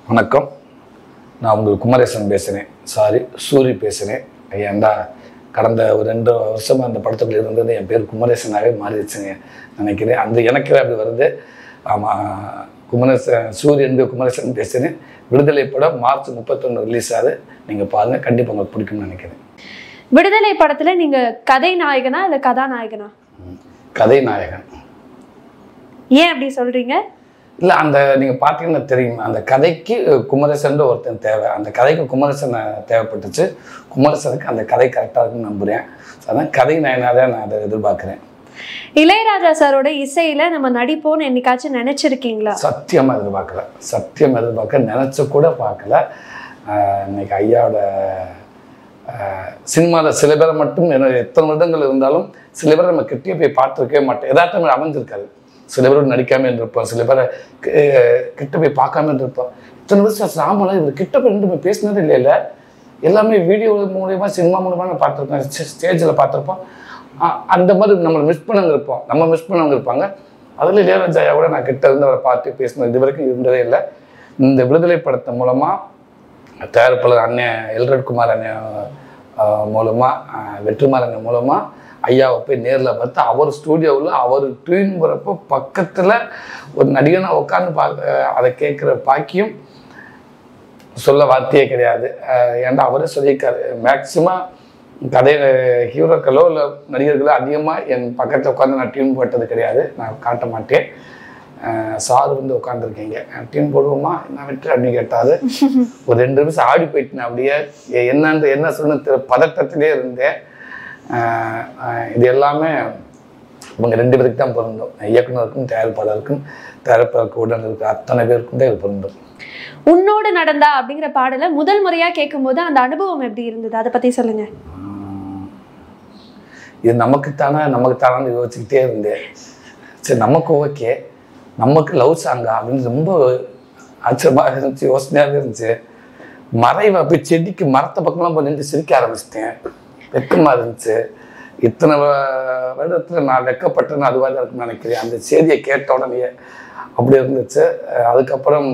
வணக்கம் நான் உங்கள் குமரேசன் பேசுகிறேன் சாரி சூரி பேசுகிறேன் ஏன்டா கடந்த ஒரு ரெண்டு வருஷமாக அந்த படத்துக்குள்ள இருந்தது என் பேர் குமரேசனாகவே மாறிடுச்சுங்க நினைக்கிறேன் அந்த எனக்கே அப்படி வருது ஆமாம் குமரேசன் சூரியன் என்பது குமரேசன் பேசுகிறேன் விடுதலை படம் மார்ச் முப்பத்தொன்று ரிலீஸ் ஆகுது நீங்கள் பாருங்கள் கண்டிப்பாக உங்களுக்கு பிடிக்கும்னு நினைக்கிறேன் விடுதலை படத்துல நீங்க கதை நாயகனா இல்ல கதாநாயகனா கதை நாயகன் ஏன் அப்படி சொல்றீங்க இல்லை அந்த நீங்கள் பார்த்தீங்கன்னா தெரியும் அந்த கதைக்கு குமரேசன் ஒருத்தன் தேவை அந்த கதைக்கு குமரேசன் தேவைப்பட்டுச்சு குமரேசனுக்கு அந்த கதை கரெக்டாக இருக்குன்னு நம்புகிறேன் அதான் கதை நாயனாக தான் நான் அதை எதிர்பார்க்குறேன் இளையராஜா சாரோட இசையில நம்ம நடிப்போம்னு என்னைக்காச்சும் நினைச்சிருக்கீங்களா சத்தியமாக எதிர்பார்க்கல சத்தியம் எதிர்பார்க்க நினச்ச கூட பார்க்கல ஆஹ் இன்னைக்கு ஐயாவோட சினிமாவில் சில பேரை மட்டும் என்ன எத்தனை வருடங்கள் இருந்தாலும் சில பேரை நம்ம கிட்டே போய் பார்த்துருக்கவே மாட்டோம் எதாட்டம் அமைஞ்சிருக்காது சில பேர் நடிக்காம இருந்திருப்போம் சில பேரை கி- கிட்ட போய் பார்க்காம இருந்திருப்போம் இத்தனை வருஷம் ராமலாம் இவர் கிட்ட போய் ரெண்டு போய் பேசினது இல்லைல்ல எல்லாமே வீடியோ மூலியமா சினிமா மூலியமா நான் பார்த்துருப்பேன் ஸ்டேஜில் பார்த்துருப்போம் அ- அந்த மாதிரி நம்மளை மிஸ் பண்ணவங்க இருப்போம் நம்ம மிஸ் பண்ணவங்க இருப்பாங்க அதில் இளையராஜாயா கூட நான் கிட்ட இருந்து அவரை பார்த்து பேசினது இது வரைக்கும் இருந்ததே இல்லை இந்த விடுதலை படத்தை மூலமாக தயாரிப்பாளர் அண்ணன் எல்ரட் குமார் அண்ணன் அஹ், மூலமா அஹ், வெற்றிமார் அண்ணன் மூலமா ஐயாவை போய் நேரில் பார்த்து அவர் ஸ்டூடியோவில் அவர் ட்யூன் போகிறப்போ பக்கத்தில் ஒரு நடிகனை உட்காந்து பார்க்க அதை கேட்குற பாக்கியம் சொல்ல வார்த்தையே கிடையாது அஹ், ஏன்டா அவரே சொல்லியிருக்காரு மேக்சிமம் கதை ஹீரோக்களோ இல்லை நடிகர்களோ அதிகமாக என் பக்கத்தில் உட்காந்து நான் டியூன் போட்டது கிடையாது நான் காட்ட மாட்டேன் அஹ், சார் வந்து உட்காந்துருக்கீங்க டியூன் போடுவோமா என்ன விட்டு அப்படின்னு கேட்டாரு ஒரு ரெண்டு நிமிஷம் ஆடி போயிட்டேன் அப்படியே எ- என்னன்ற என்ன சொன்ன தெரி- பதட்டத்திலே இருந்தேன் அஹ், அஹ், இது எல்லாமே இவங்க ரெண்டு பேருக்கு தான் பொருந்தும் இயக்குனருக்கும் தயாரிப்பாளருக்கும் தயாரிப்பாளருக்கு உடன் இருக்கிற அத்தனை பேருக்கும் தான் இது பொருந்தும் உன்னோடு நடந்தா அப்படிங்கிற பாடலை முதல் முறையா கேட்கும்போது அந்த அனுபவம் எப்படி இருந்தது அதை பத்தி சொல்லுங்க ஆஹ் இது நமக்குத்தானே நமக்குத்தானே யோசிச்சுக்கிட்டே இருந்தேன் சரி நமக்கு ஓகே நமக்கு லவ் சாங்கா அப்படின்னு ரொம்ப ஆச்சரியமாக இருந்துச்சு யோசனையாக இருந்துச்சு மறைவா போய் செடிக்கு மரத்தை பக்கம்லாம் போய் நின்று சிரிக்க ஆரம்பிச்சிட்டேன் வெக்கமாக இருந்துச்சு இத்தனை வ- வருடத்துல நான் வெக்கப்பட்டேன்னு அதுவாக தான் இருக்குன்னு நினைக்கிறேன் அந்த செய்தியை கேட்ட உடனே அப்படி இருந்துச்சு அஹ் அதுக்கப்புறம்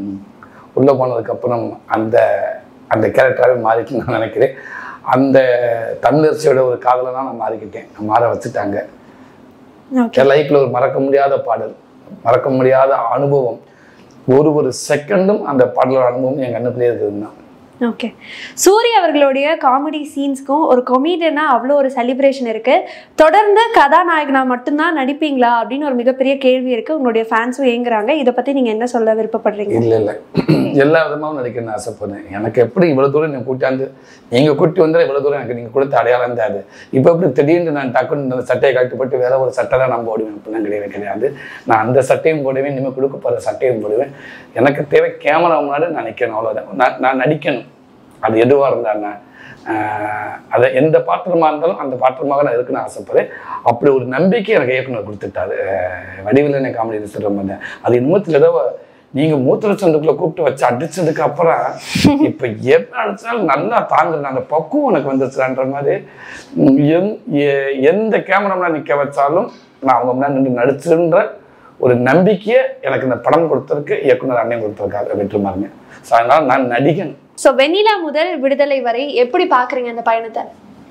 உள்ளே போனதுக்கப்புறம் அந்த அந்த கேரக்டராகவே மாறிட்டு நான் நினைக்கிறேன் அந்த தமிழரசியோட ஒரு காதலை தான் நான் மாறிக்கிட்டேன் மாற வச்சுட்டாங்க ஓகே என் லைஃப்பில் ஒரு மறக்க முடியாத பாடல் மறக்க முடியாத அனுபவம் ஒரு ஒரு செகண்டும் அந்த பாடலோட அனுபவம் என் கண்ணுக்குள்ளே இருக்குதுன்னா ஓகே சூரிய அவர்களுடைய காமெடி சீன்ஸ்க்கும் ஒரு கொமீடியனா அவ்வளோ ஒரு செலிப்ரேஷன் இருக்கு தொடர்ந்து கதாநாயகனா மட்டும்தான் நடிப்பீங்களா அப்படின்னு ஒரு மிகப்பெரிய கேள்வி இருக்கு உங்களுடைய ஃபேன்ஸும் ஏங்குறாங்க இதை பத்தி நீங்க என்ன சொல்ல விருப்பப்படுறீங்க இல்லை இல்லை எல்லா விதமாகவும் நடிக்கணும்னு ஆசைப்படுறேன் எனக்கு எப்படி இவ்வளோ தூரம் நீங்கள் கூட்டாந்து நீங்கள் கூட்டி வந்தால் இவ்வளோ தூரம் எனக்கு நீங்கள் கொடுத்த அடையாளம் தான் அது இப்போ எப்படி திடீர்னு நான் டக்குன்னு இந்த சட்டையை கழட்டி போட்டு வேற ஒரு சட்டை தான் நான் போடுவேன் அப்படிலாம் கிடையவே கிடையாது நான் அந்த சட்டையும் போடுவேன் இனிமேல் கொடுக்க போகிற சட்டையும் போடுவேன் எனக்கு தேவை கேமரா முன்னாடி நான் நிற்கணும் அவ்வளோதான் நான் நான் நடிக்கணும் அது எதுவாக இருந்தாங்க அதை எந்த பாத்திரமா இருந்தாலும் அந்த பாத்திரமாக நான் இருக்குன்னு ஆசைப்படுறேன் அப்படி ஒரு நம்பிக்கை எனக்கு இயக்குனர் கொடுத்துட்டாரு அஹ் வடிவிலனை காமெடி சொல்ற மாதிரி அது இன்னும் ஏதோ நீங்க மூத்திர சந்துக்குள்ள கூப்பிட்டு வச்சு அடிச்சதுக்கு அப்புறம் இப்ப என்ன அடிச்சாலும் நல்லா தாங்குறேன் அந்த பக்குவம் எனக்கு வந்துச்சுன்ற மாதிரி உம், எந்- எ- எந்த கேமராமேன் நிக்க வச்சாலும் நான் அவங்க முன்னாடி நின்று நடிச்சுன்ற ஒரு நம்பிக்கையை எனக்கு இந்த படம் கொடுத்ததுக்கு இயக்குனர் அண்ணன் கொடுத்துருக்காரு வெற்றிமாருங்க ஸோ அதனால நான் நடிகன் ஸோ வெண்ணிலா முதல் விடுதலை வரை எப்படி பாக்குறீங்க அந்த பயணத்தை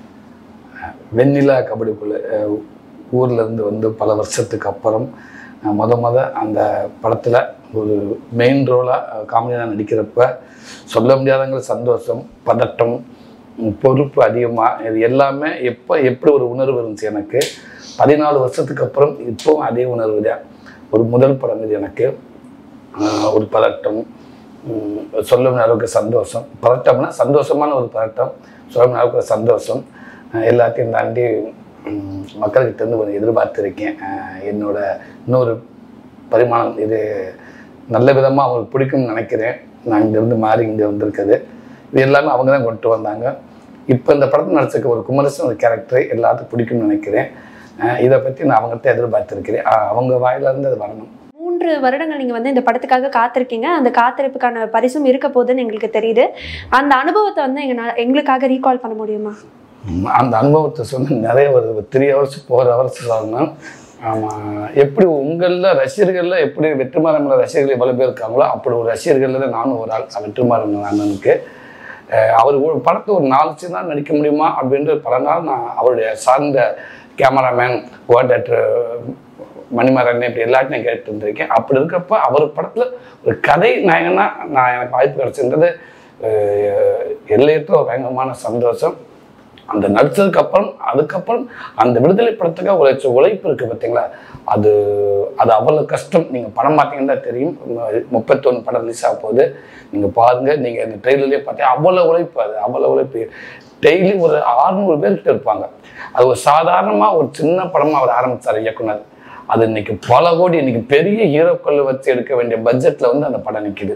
வெண்ணிலா கபடிக்குள்ள அஹ், ஊர்ல இருந்து வந்து பல வருஷத்துக்கு அப்புறம் அஹ், முத முத அந்த படத்துல ஒரு மெயின் ரோலாக காமெடியாக நடிக்கிறப்ப சொல்ல முடியாதங்கிற சந்தோஷம் பதட்டம் உம், பொறுப்பு அதிகமாக இது எல்லாமே எப்போ எப்படி ஒரு உணர்வு இருந்துச்சு எனக்கு பதினாலு வருஷத்துக்கு அப்புறம் இப்போவும் அதே உணர்வு தான் ஒரு முதல் படம் இது எனக்கு ஆஹ் ஒரு பதட்டம் உம் சொல்லும் அளவுக்கு சந்தோஷம் பதட்டம்னா சந்தோஷமான ஒரு பதட்டம் சொல்லும் அளவுக்கு ஒரு சந்தோஷம் ஆஹ் எல்லாத்தையும் தாண்டி உம் மக்கள்கிட்ட இருந்து ஒரு எதிர்பார்த்திருக்கேன் ஆஹ் என்னோட இன்னொரு பரிமாணம் இது நல்ல விதமாக அவங்களுக்கு பிடிக்கும்னு நினைக்கிறேன் நான் இங்கேருந்து மாறி இங்கே வந்திருக்குது இது எல்லாமே அவங்க தான் கொண்டு வந்தாங்க இப்போ இந்த படத்தில் நடிச்சிருக்க ஒரு குமரசன் ஒரு கேரக்டர் எல்லாத்துக்கும் பிடிக்கும்னு நினைக்கிறேன் ஆஹ் இதை பற்றி நான் அவங்ககிட்ட எதிர்பார்த்திருக்கிறேன் ஆஹ் அவங்க வாயிலிருந்து அது வரணும் மூன்று வருடங்கள் நீங்க வந்து இந்த படத்துக்காக காத்திருக்கீங்க அந்த காத்திருப்புக்கான பரிசும் இருக்க போகுதுன்னு எங்களுக்கு தெரியுது அந்த அனுபவத்தை வந்து எங்க எங்களுக்காக ரீகால் பண்ண முடியுமா ம், அந்த அனுபவத்தை சொன்ன நிறைய ஒரு த்ரீ ஹவர்ஸ் ஃபோர் ஹவர்ஸ் சொல்லணும் ஆமா எப்படி உங்களில் ரசிகர்கள்ல எப்படி வெற்றிமாறன் ரசிகர்கள் எவ்வளவு பேர் இருக்காங்களோ அப்படி ஒரு ரசிகர்கள்ல தான் நானும் ஒரு ஆள் வெற்றிமாறன் அண்ணனுக்கு அஹ் அவர் ஒரு படத்தை ஒரு நாலு சீன் தான் நடிக்க முடியுமா அப்படின்ற பல நாள் நான் அவருடைய சார்ந்த கேமராமேன் ஓடேட்டர் மணிமாறன் இப்படி எல்லாத்தையும் கேட்டு இருந்திருக்கேன் அப்படி இருக்கப்ப அவர் படத்துல ஒரு கதை நாயகனா நான் எனக்கு வாய்ப்பு கிடைச்சிருந்தது அஹ் எல்லையற்ற ஒரு பயங்கரமான சந்தோஷம் அந்த நடிச்சதுக்கு அப்புறம் அதுக்கப்புறம் அந்த விடுதலை படத்துக்காக உழைச்ச உழைப்பு இருக்கு பார்த்தீங்களா அது அது அவ்வளோ கஷ்டம் நீங்கள் படம் பார்த்தீங்கன்னா தெரியும் முப்பத்தொன்று படம் ரிலீஸ் ஆக போகுது நீங்கள் பாருங்க நீங்கள் இந்த ட்ரெயிலர்லேயே பார்த்தீங்க அவ்வளோ உழைப்பு அது அவ்வளோ உழைப்பு டெய்லி ஒரு ஆறுநூறு பேர்கிட்ட இருப்பாங்க அது ஒரு சாதாரணமாக ஒரு சின்ன படமாக அவர் ஆரம்பித்தார் இயக்குனர் அது இன்னைக்கு பல கோடி இன்னைக்கு பெரிய ஹீரோக்கள் வச்சு எடுக்க வேண்டிய பட்ஜெட்டில் வந்து அந்த படம் நிற்கிது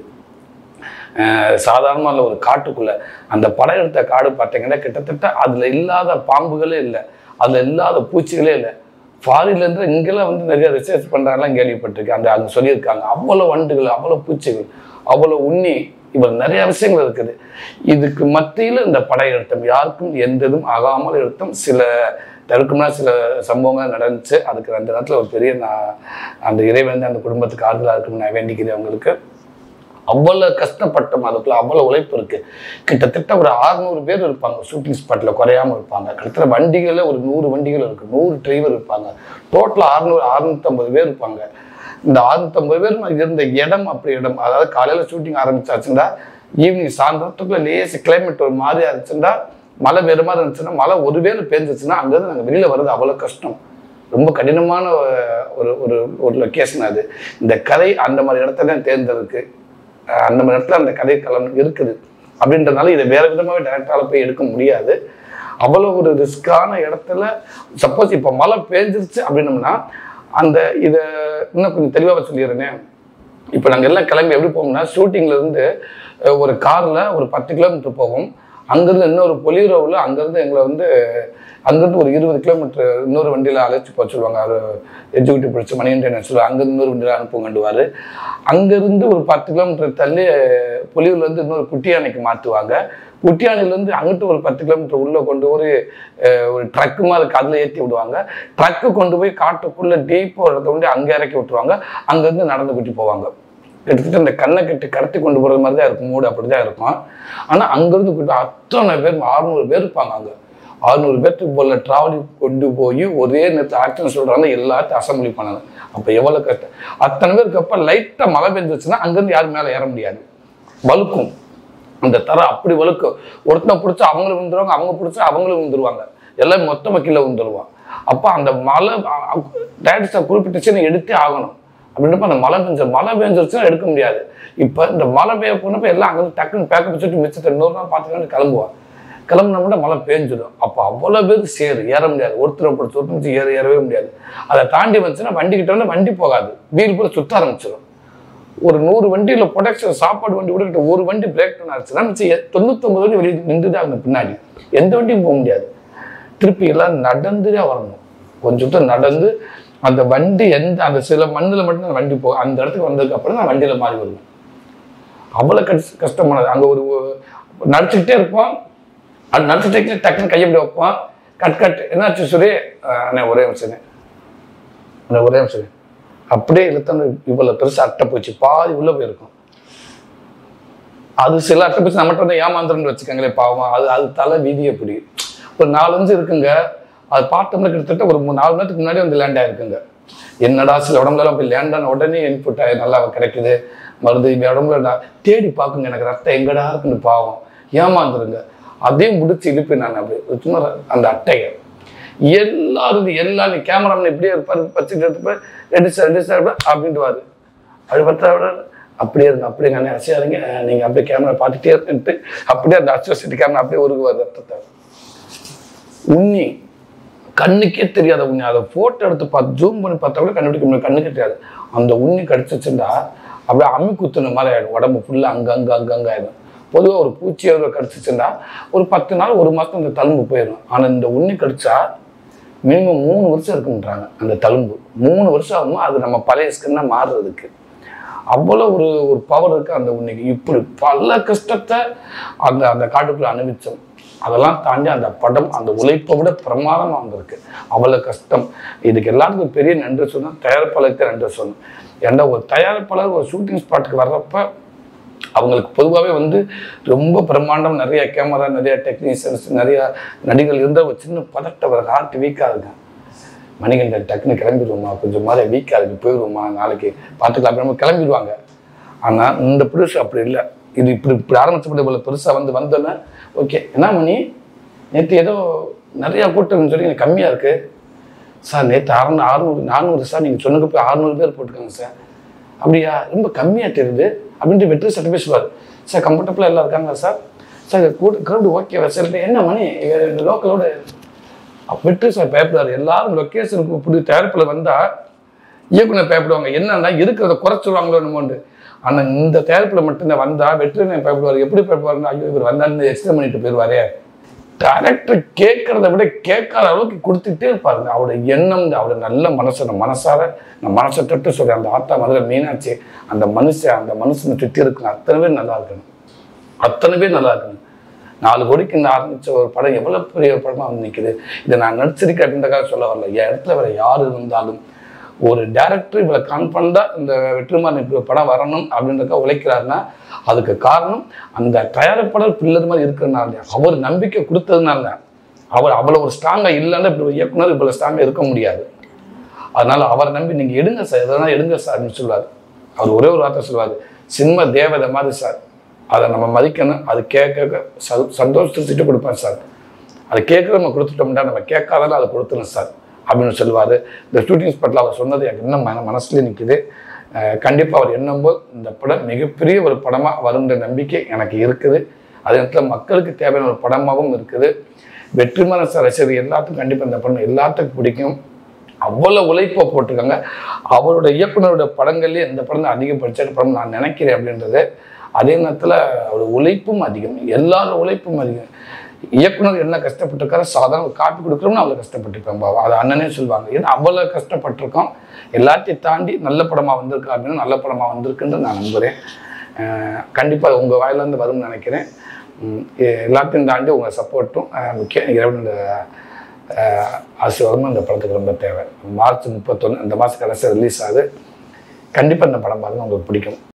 சாதாரணமாக இல்லை ஒரு காட்டுக்குள்ள அந்த படம் எடுத்த காடு பார்த்தீங்கன்னா கிட்டத்தட்ட அதில் இல்லாத பாம்புகளே இல்லை அதில் இல்லாத பூச்சிகளே இல்லை ஃபாரின்லேருந்து இங்கெல்லாம் வந்து நிறைய ரிசர்ச் பண்ணுறாங்கலாம் கேள்விப்பட்டிருக்கேன் அந்த அங்கே சொல்லியிருக்காங்க அவ்வளோ வண்டுகள் அவ்வளோ பூச்சிகள் அவ்வளோ உண்ணி இவர் நிறைய விஷயங்கள் இருக்குது இதுக்கு மத்தியில் இந்த படம் எடுத்தோம் யாருக்கும் எந்த இதுவும் ஆகாமல் எடுத்தோம் சில தடுக்கும்னா சில சம்பவங்கள் நடந்துச்சு அதுக்கு அந்த நேரத்தில் ஒரு பெரிய நான் அந்த இறைவன் அந்த குடும்பத்துக்கு ஆறுதலாக இருக்குன்னு நான் வேண்டிக்கிறேன் அவங்களுக்கு அவ்வளோ கஷ்டப்பட்டோம் அதுக்குள்ள அவ்வளோ உழைப்பு இருக்கு கிட்டத்தட்ட ஒரு 600 பேர் இருப்பாங்க ஷூட்டிங் ஸ்பாட்டில் குறையாம இருப்பாங்க கிட்டத்தட்ட வண்டிகளில் ஒரு நூறு வண்டிகள் இருக்கு நூறு டிரைவர் இருப்பாங்க டோட்டலாக அறுநூறு அறுநூத்தம்பது பேர் இருப்பாங்க இந்த அறுநூத்தம்பது பேர் இருந்த இடம் அப்படி இடம் அதாவது காலையில் ஷூட்டிங் ஆரம்பிச்சாச்சுன்னா ஈவினிங் சாயந்தரத்துக்குள்ள லேசு கிளைமேட் ஒரு மாதிரி இருந்துச்சுன்னா மழை வேறு மாதிரி இருந்துச்சுன்னா மழை ஒரு வேளை பேஞ்சிச்சுன்னா அங்கேருந்து நாங்கள் வெளியில் வர்றது அவ்வளோ கஷ்டம் ரொம்ப கடினமான ஒரு ஒரு ஒரு லொக்கேஷன் அது இந்த கதை அந்த மாதிரி இடத்த தான் தேர்ந்தெடுக்கு அஹ் அந்த மாதிரி இடத்துல அந்த கதை களம் இருக்குது அப்படின்றதுனால இதை வேற விதமாகவே டேரக்டால போய் எடுக்க முடியாது அவ்வளோ ஒரு ரிஸ்கான இடத்துல சப்போஸ் இப்போ மழை பேஞ்சிருச்சு அப்படின்னம்னா அந்த இதை இன்னும் கொஞ்சம் தெளிவாக சொல்லிடுறேனே இப்போ நாங்கள் எல்லாம் கிளம்பி எப்படி போவோம்னா ஷூட்டிங்ல இருந்து அஹ், ஒரு காரில் ஒரு பத்து கிலோமீட்டர் போவோம் அங்கேருந்து இன்னொரு பொலிரோவில் அங்கேருந்து எங்களை வந்து அங்கேருந்து ஒரு இருபது கிலோமீட்டர் இன்னொரு வண்டியில் அழைச்சி போக சொல்லுவாங்க அவர் எஜுகேட்டிவ் படிச்ச மணிகண்டன் சொல்லுவாங்க அங்கேருந்து இன்னொரு வண்டியில் அனுப்புங்கண்டுவார் அங்கேருந்து ஒரு பத்து கிலோமீட்டர் தள்ளி பொலியூர்லேருந்து இன்னொரு குட்டியானைக்கு மாற்றுவாங்க குட்டியானையிலேருந்து அங்கிட்டு ஒரு பத்து கிலோமீட்டர் உள்ளே கொண்டு ஒரு அஹ், ஒரு ட்ரக்கு மாதிரி இருக்கு அதில் ஏற்றி விடுவாங்க ட்ரக்கு கொண்டு போய் காட்டுக்குள்ளே டீப் ஒரு இடத்த கொண்டு அங்கே இறக்கி விட்டுருவாங்க அங்கேருந்து நடந்து கூட்டி போவாங்க கிட்டத்தட்ட இந்த கண்ணை கட்டி கடத்தி கொண்டு போகிறது மாதிரி தான் இருக்கும் மூடு அப்படி தான் இருக்கும் ஆனால் அங்கேருந்து கூட்டு அத்தனை பேர் அறுநூறு பேர் இருப்பாங்க அங்கே அறுநூறு பேர்த்துக்கு போல ட்ராவலிங் கொண்டு போய் ஒரே நேரத்தில் ஆக்ஷன் சொல்கிறாங்க எல்லாத்தையும் அசம்பிளி பண்ணாங்க அப்போ எவ்வளோ கஷ்டம் அத்தனை பேருக்கு அப்போ லைட்டாக மழை பெஞ்சிச்சுன்னா அங்கேருந்து யாரும் மேலே ஏற முடியாது வழுக்கும் அந்த தர அப்படி வழுக்கும் ஒருத்தனை பிடிச்சா அவங்களும் விழுந்துருவாங்க அவங்க பிடிச்சா அவங்களும் விழுந்துருவாங்க எல்லாம் மொத்தமாக கீழே விழுந்துருவான் அப்போ அந்த மழை டேரக்டர் குறிப்பிட்டுச்சுன்னு எடுத்தே ஆகணும் அப்படின்றப்ப அந்த மழை பெஞ்ச மழை பெஞ்சிருச்சுன்னா எடுக்க முடியாது இப்போ இந்த மழை பெய்ய போனப்ப எல்லாம் அங்கே டக்குன்னு பேக்கப் வச்சுட்டு மிச்சத்தை இன்னொரு நாள் பார்த்துக்கலான்னு கிளம்புவான் கிளம்புனா மழை பேஞ்சிடும் அப்போ அவ்வளோ பேருக்கு சேரு ஏற முடியாது ஒருத்தரை பிடிச்சி ஒருத்தர் பிடிச்சி ஏற ஏறவே முடியாது அதை தாண்டி வந்துச்சுன்னா வண்டி கிட்ட வந்து வண்டி போகாது வீல் கூட சுத்த ஆரம்பிச்சிடும் ஒரு நூறு வண்டியில் ப்ரொடக்ஷன் சாப்பாடு வண்டி விட்டுட்டு ஒரு வண்டி பிரேக் டவுன் ஆச்சுன்னா மிச்சம் தொண்ணூத்தொம்பது வண்டி வெளியே நின்றுதான் அங்கே பின்னாடி எந்த வண்டியும் போக முடியாது திருப்பி எல்லாம் நடந்து தான் வரணும் கொஞ்சம் தூரம் நடந்து அந்த வண்டி எந்த அந்த சில மண்ணில் மட்டும் அந்த வண்டி போகும் அந்த இடத்துக்கு வந்ததுக்கு அப்புறம் நான் வண்டியில் மாறி வருவேன் அவ்வளோ கஷ்ட கஷ்டமானது அங்கே ஒரு ஒரு- நடிச்சுக்கிட்டே இருப்போம் அது நடிச்சுட்டே டக்குன்னு கையை இப்படி வைப்போம் கட் கட் என்னாச்சு சுரே அஹ் அண்ணே ஒரே நிமிஷம் அண்ணே ஒரே நிமிஷம் அப்படியே இழுத்தோன்னு இவ்வளோ பெருசு அட்டை போச்சு பாதி உள்ளே போயிருக்கும் அது சில அட்டை போச்சு நம்மகிட்ட வந்து ஏமாந்துருன்னு வச்சுக்கோங்களே பாவம் அது அது தலை விதி எப்படி ஒரு நாலஞ்சு இருக்குங்க அது பார்த்தோம்னா கிட்டத்தட்ட ஒரு மூணு நாலு மணி நேரத்துக்கு முன்னாடி வந்து லேண்ட் ஆயிருக்குங்க என்னடா சில உடம்புலாம் போய் லேண்ட் ஆன உடனே இன்புட் நல்லா கிடைக்குது மருந்து இந்த உடம்புல நான் தேடி பார்க்குங்க எனக்கு ரத்தம் எங்கடா இருக்குன்னு பாவம் ஏமாந்துருங்க அதையும் முடிச்சு இழுப்பி நான் அப்படி சும்மா அந்த அட்டையை எல்லாரும் எல்லாரும் கேமராமேன் இப்படியே இருப்பாரு வச்சுட்டு இருப்பாரு ரெடி சார் ரெடி சார் அப்படின்ட்டுவாரு அப்படி பார்த்தா அவர் அப்படியே இருங்க அப்படியே அண்ணே அசையாதீங்க நீங்க அப்படியே கேமரா பார்த்துட்டே இருந்துட்டு அப்படியே அந்த அசோசியேட் கேமரா அப்படியே உருகுவார் ரத்தத்தை உண்ணி கண்ணுக்கே தெரியாத உண்ணி அதை போட்டோ எடுத்து பார்த்து ஜூம் பண்ணி பார்த்தா கூட கண்டுபிடிக்க முடியும் கண்ணுக்கே தெரியாது அந்த உண்ணி கடிச்சிச்சுண்டா அப்படியே அம்மி குத்துன மாதிரி ஆயிடும் உடம்பு ஃபுல்லாக அங்கங்க அங்கங்க ஆயிடும் பொதுவாக ஒரு பூச்சி எவ்வளோ கடிச்சிச்சுண்டா ஒரு பத்து நாள் ஒரு மாதம் அந்த தழும்பு போயிடும் ஆனால் இந்த உண்ணி கடிச்சா மினிமம் மூணு வருஷம் இருக்குன்றாங்க அந்த தழும்பு மூணு வருஷம் ஆகும் அது நம்ம பழைய ஸ்கின்னாக மாறுறதுக்கு அவ்வளோ ஒரு ஒரு பவர் இருக்கு அந்த உண்மைக்கு இப்படி பல கஷ்டத்தை அந்த அந்த காட்டுக்குள்ள அனுபவிச்சோம் அதெல்லாம் தாண்டி அந்த படம் அந்த உழைப்பை விட பிரமாதமாக வந்திருக்கு அவ்வளோ கஷ்டம் இதுக்கு எல்லாத்துக்கும் பெரிய நன்றி சொன்னேன் தயாரிப்பாளருக்கு நன்றி சொன்னேன் ஏன்னா ஒரு தயாரிப்பாளர் ஒரு ஷூட்டிங் ஸ்பாட்டுக்கு வர்றப்ப அவங்களுக்கு பொதுவாகவே வந்து ரொம்ப பிரம்மாண்டம் நிறைய கேமரா நிறைய டெக்னீஷியன்ஸ் நிறைய நடிகர்கள் இருந்த ஒரு சின்ன பதட்டம் வர ஹார்ட் வீக்காக இருக்கும் மணிகண்டன் டக்குன்னு கிளம்பிடுவோமா கொஞ்சம் மாதிரி வீக்காக இருக்கு போயிடுவோமா நாளைக்கு பார்த்துக்கலாம் அப்படின்னு கிளம்பிடுவாங்க ஆனால் இந்த ப்ரொடியூசர் அப்படி இல்லை இது இப்படி இப்படி ஆரம்பிச்சப்படி இவ்வளோ பெருசாக வந்து வந்தோன்னே ஓகே என்ன மணி நேற்று ஏதோ நிறையா கூட்டம்னு சொல்லி எனக்கு கம்மியாக இருக்குது சார் நேற்று அறநூறு அறுநூறு நானூறு சார் நீங்கள் சொன்னது போய் அறுநூறு பேர் போட்டுருக்காங்க சார் அப்படியா ரொம்ப கம்மியாக தெரியுது அப்படின்ட்டு வெற்றி சர்டிஃபிகேட் சொல்லுவார் சார் கம்ஃபர்டபுளாக எல்லாம் இருக்காங்களா சார் சார் கூட கிரௌடு ஓகே சார் என்ன மணி இந்த லோக்கலோட வெற்றி சார் பயப்படுவார் எல்லாரும் லொக்கேஷனுக்கு இப்படி தயாரிப்பில் வந்தால் இயக்குனர் பயப்படுவாங்க என்னன்னா இருக்கிறத குறைச்சிருவாங்களோ என்னமோண்டு ஆனால் இந்த தயாரிப்பில் மட்டும்தான் வந்தால் வெற்றி பயப்படுவார் எப்படி பயப்படுவாருன்னா ஐயோ இவர் வந்தாலும் எக்ஸ்டெண்ட் பண்ணிட்டு போயிடுவாரே டேரக்டர் கேட்கறத விட கேட்காத அளவுக்கு கொடுத்துட்டே இருப்பாருங்க அவரோட எண்ணம் அவரோட நல்ல மனசு அந்த மனசார நான் மனசை தொட்டு சொல்றேன் அந்த ஆத்தா மதுரை மீனாட்சி அந்த மனுஷன் அந்த மனுஷனை சுற்றி இருக்கணும் அத்தனை பேர் நல்லா இருக்கணும் அத்தனை பேர் நல்லா இருக்கணும் நாலு கோடிக்கு இந்த ஆரம்பிச்ச ஒரு படம் எவ்வளவு பெரிய ஒரு படமா வந்து நிக்குது இதை நான் நடிச்சிருக்கேன் அப்படின்றக்காக சொல்ல வரல என் இடத்துல வேற யார் இருந்தாலும் ஒரு டேரக்டர் இவ்வளோ கான்ஃபிடண்டாக இந்த வெற்றிமாறன் இப்படி ஒரு படம் வரணும் அப்படின்றக்க உழைக்கிறாருன்னா அதுக்கு காரணம் அந்த தயாரிப்பாளர் பில்லர் மாதிரி இருக்கிறனால அவர் நம்பிக்கை கொடுத்ததுனால அவர் அவ்வளோ ஒரு ஸ்ட்ராங்காக இல்லைன்னா இப்படி ஒரு இயக்குனர் இவ்வளோ ஸ்ட்ராங்காக இருக்க முடியாது அதனால அவரை நம்பி நீங்கள் எடுங்க சார் எதனா எடுங்க சார் அப்படின்னு சொல்லுவார் அவர் ஒரே ஒரு வார்த்தை சொல்லுவார் சின்ம தேவதை மாதிரி சார் அதை நம்ம மதிக்கணும் அது கேட்க ச சந்தோஷத்தை திட்டு கொடுப்பேன் சார் அதை கேட்குற நம்ம கொடுத்துட்டோம்னா நம்ம கேட்காதாலும் அதை கொடுத்துரும் சார் அப்படின்னு சொல்லுவார் இந்த ஷூட்டிங் ஸ்பாட்டில் அவர் சொன்னது எனக்கு இன்னும் மன மனசுலேயே நிற்குது கண்டிப்பாக அவர் எண்ணும்போது இந்த படம் மிகப்பெரிய ஒரு படமாக வருன்ற நம்பிக்கை எனக்கு இருக்குது அதே நேரத்தில் மக்களுக்கு தேவையான ஒரு படமாகவும் இருக்குது வெற்றிமான சார் ரசிகர் எல்லாத்துக்கும் கண்டிப்பாக இந்த படம் எல்லாத்துக்கும் பிடிக்கும் அவ்வளோ உழைப்பை போட்டிருக்காங்க அவரோட இயக்குனரோட படங்கள்லேயே இந்த படம் தான் அதிகம் படிச்ச படம் நான் நினைக்கிறேன் அப்படின்றது அதே நேரத்தில் அவரோட உழைப்பும் அதிகம் எல்லாரோட உழைப்பும் அதிகம் இயக்குனர் என்ன கஷ்டப்பட்டிருக்காரோ சாதாரண ஒரு காப்பி கொடுக்குறோம்னு அவ்வளோ கஷ்டப்பட்டிருப்பேன் பாவா அது அண்ணனே சொல்லுவாங்க ஏன்னா அவ்வளோ கஷ்டப்பட்டிருக்கோம் எல்லாத்தையும் தாண்டி நல்ல படமாக வந்திருக்கு அப்படின்னு நல்ல படமாக வந்திருக்குன்னு நான் நம்புகிறேன் கண்டிப்பாக உங்கள் வாயிலேருந்து வரும்னு நினைக்கிறேன் உம் எ- எல்லாத்தையும் தாண்டி உங்கள் சப்போர்ட்டும் முக்கியம் இறைவன் ஆசீர்வாதமும் இந்த படத்துக்கு ரொம்ப தேவை மார்ச் முப்பத்தொன்று இந்த மாதம் கடைசி ரிலீஸ் ஆகுது கண்டிப்பாக இந்த படம் பாருங்க உங்களுக்கு பிடிக்கும்